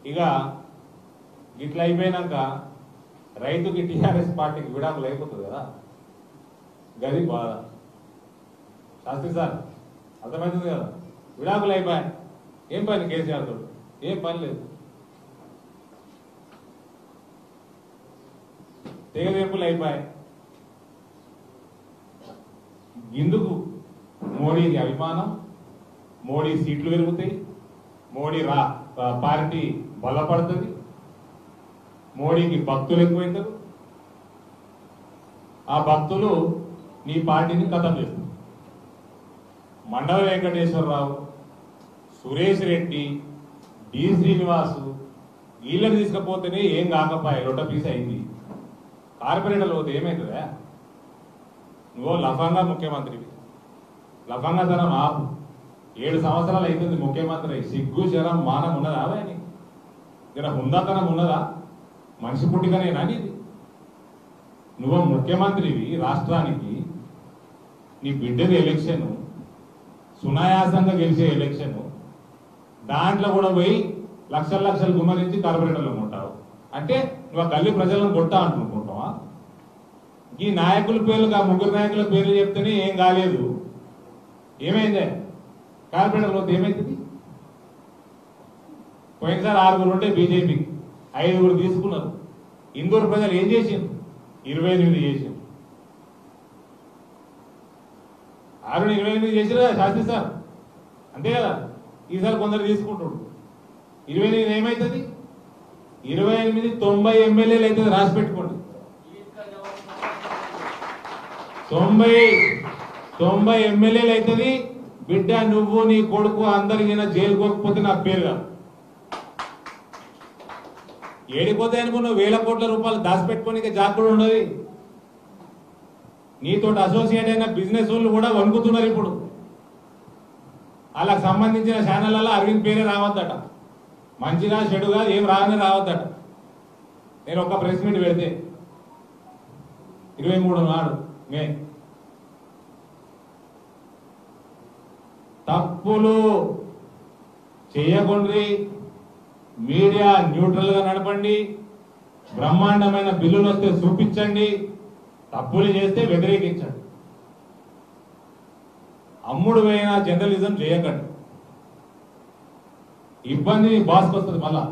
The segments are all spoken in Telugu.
ఇక ఇట్లా అయిపోయినాక రైతుకి టీఆర్ఎస్ పార్టీకి విడాకులు అయిపోతుంది కదా గది బాధ శాస్త్రి సార్ అర్థమవుతుంది కదా విడాకులు అయిపోయాయి ఏం పని కేసీఆర్ తోడు ఏం పని లేదు తెగదెంపులు అయిపోయాయి ఇందుకు మోడీకి అభిమానం మోడీ సీట్లు పెరుగుతాయి మోడీ రా పా- పార్టీ బలపడుతుంది మోడీకి భక్తులు ఎక్కువైతారు ఆ భక్తులు నీ పార్టీని కథం చేస్తారు మండల వెంకటేశ్వరరావు సురేష్ రెడ్డి డి శ్రీనివాసు వీళ్ళని తీసుకపోతేనే ఏం కాకపోయా రొట్ట పీస్ అయింది కార్పొరేటర్లు పోతే ఏమవుతుందా నువ్వు లఫంగా ముఖ్యమంత్రివి లఫంగాతనం ఆపు ఏడు సంవత్సరాలు అవుతుంది ముఖ్యమంత్రి అయి. సిగ్గు శరం మానం ఉన్నదా అని జర హుందాతనం ఉన్నదా మనిషి పుట్టికనేనా నీది నువ్వు ముఖ్యమంత్రివి రాష్ట్రానికి నీ బిడ్డది ఎలక్షన్ సునాయాసంగా గెలిచే ఎలక్షన్ దాంట్లో కూడా పోయి లక్షల లక్షలు గుమ్మరించి కార్పొరేటర్లు ఉంటావు అంటే నువ్వు ఆ గల్లీ ప్రజలను కొట్టా అనుకుంటున్నావా ఈ నాయకుల పేర్లు ఆ ముగ్గురు నాయకుల పేర్లు చెప్తేనే ఏం కాలేదు ఏమైందే కార్పొరేటర్లు వద్ద ఏమైతుంది పోయినసారి ఆరుగురు ఉంటే బీజేపీ ఐదుగురు తీసుకున్నారు ఇందూరు ప్రజలు ఏం చేసింది ఇరవై ఎనిమిది చేసింది ఆరు ఇరవై ఎనిమిది చేసిరా శాస్త్రి సార్ అంతే కదా ఈసారి కొందరు తీసుకుంటాడు ఇరవై ఎనిమిది ఏమవుతుంది ఇరవై ఎనిమిది తొంభై ఎమ్మెల్యేలు అవుతుంది రాసి పెట్టుకోండి తొంభై తొంభై ఎమ్మెల్యేలు అవుతుంది బిడ్డ నువ్వు నీ కొడుకు అందరికి జైలు పోకపోతే నా పేరు కాదు ఏడిపోతే అనుకున్నావు వేల కోట్ల రూపాయలు దాచిపెట్టుకోనికి జాగ్రత్త ఉండదు నీతో అసోసియేట్ అయిన బిజినెస్ వాళ్ళు కూడా వణుకుతున్నారు ఇప్పుడు వాళ్ళకి సంబంధించిన ఛానళ్ళలో అరవింద్ పేరే రావద్దట మంచిగా చెడుగా ఏం రాగానే రావద్దట నేను ఒక ప్రెస్ మీట్ పెడితే ఇరవై మూడు నాడు మే తప్పులు చేయకుండ్రి మీడియా న్యూట్రల్ గా నడపండి బ్రహ్మాండమైన బిల్లులు వస్తే చూపించండి తప్పులు చేస్తే వ్యతిరేకించండి అమ్ముడు పోయిన జర్నలిజం చేయకండి ఇబ్బంది మీ బాస్కి వస్తుంది మళ్ళా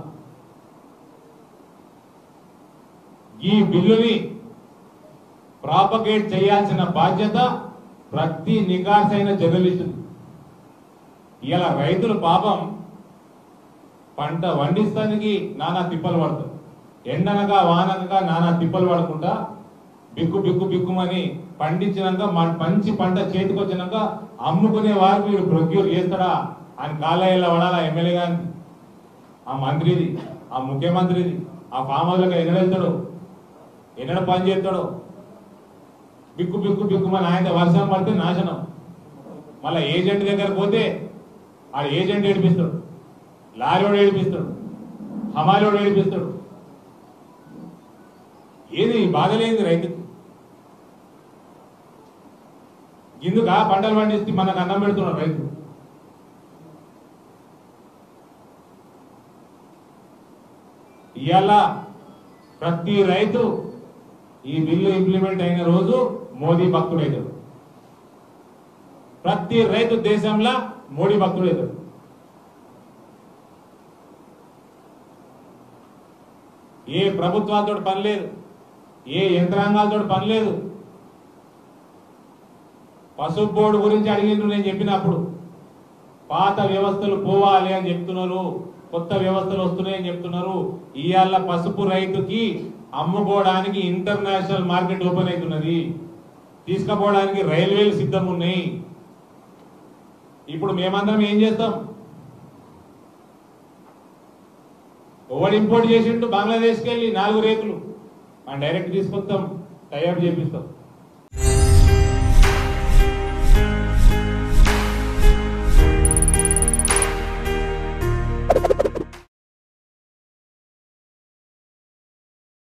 ఈ బిల్లుని ప్రాపగేట్ చేయాల్సిన బాధ్యత ప్రతి నికాసైన జర్నలిస్టు ఇలా రైతులు పాపం పంట వండిస్తానికి నానా తిప్పలు పడతారు ఎండనగా వాననగా నానా తిప్పలు పడకుండా బిక్కు బిక్కు బిక్కుమని పండించినాక మన మంచి పంట చేతికి వచ్చినాక అమ్ముకునే వారు మీరు ప్రొక్యూర్ చేస్తాడా ఆయన కాలేయాల పడాలా ఎమ్మెల్యే గాని ఆ మంత్రిది ఆ ముఖ్యమంత్రిది ఆ ఫామ్ హౌస్లోకి ఎన్నడ వెళ్తాడు ఎన్నడ పని చేస్తాడు బిక్కు బిక్కు బిక్కుమని ఆయన వర్షం పడితే నాశనం మళ్ళీ ఏజెంట్ దగ్గర పోతే ఆడ ఏజెంట్ ఏడిపిస్తాడు లారీవాడు ఏడిపిస్తాడు హమాలివాడు ఏడిపిస్తాడు ఏది బాధలేంది రైతుకి ఇందుక పంటలు పండిస్తే మనకు అన్నం పెడుతున్నాడు రైతు ఇవాళ ప్రతి రైతు ఈ బిల్లు ఇంప్లిమెంట్ అయిన రోజు మోదీ భక్తుడైతాడు ప్రతి రైతు దేశంలో మోడీ భక్తుడైతాడు ఏ ప్రభుత్వాలతో పని లేదు ఏ యంత్రాంగాలతో పని లేదు పసుపు బోర్డు గురించి అడిగిండ్రు నేను చెప్పినప్పుడు పాత వ్యవస్థలు పోవాలి అని చెప్తున్నారు కొత్త వ్యవస్థలు వస్తున్నాయని చెప్తున్నారు ఇవాళ పసుపు రైతుకి అమ్ముకోవడానికి ఇంటర్నేషనల్ మార్కెట్ ఓపెన్ అవుతున్నది తీసుకుపోవడానికి రైల్వేలు సిద్ధం ఉన్నాయి ఇప్పుడు మేమందరం ఏం చేస్తాం ఓవర్ ఇంపోర్ట్ చేసిండు బంగ్లాదేశ్కి వెళ్ళి నాలుగు రేకులు మనం డైరెక్ట్ తీసుకొస్తాం టైఅప్ చేపిస్తాం